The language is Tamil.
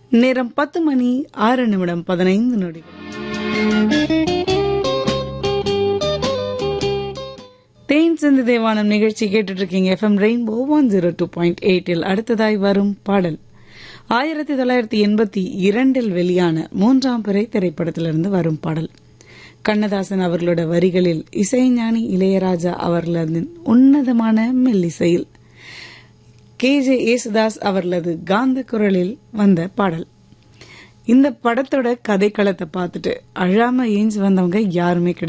நேரம் பத்து மணி ஆறு நிமிடம் பதினைந்து நொடிகள் தேன் சிந்து தேவானம் நிகழ்ச்சி கேட்டுட்டு இருக்கீங்க FM rainbow one zero two point எயிட்டில் அடுத்ததாய் வரும் பாடல் ஆயிரத்தி தொள்ளாயிரத்தி எண்பத்தி இரண்டில் வெளியான மூன்றாம் பிறை திரைப்படத்திலிருந்து வரும் பாடல் கண்ணதாசன் அவர்களோட வரிகளில் இசைஞானி இளையராஜா அவர்களது உன்னதமான மெல்லிசையில் கே ஜே ஏசுதாஸ் அவர்களது காந்த குரலில் வந்த பாடல் இந்த படத்தோட கதைக்களத்தை பார்த்துட்டு அழாம ஏஞ்சி வந்தவங்க யாருமே கிடையாது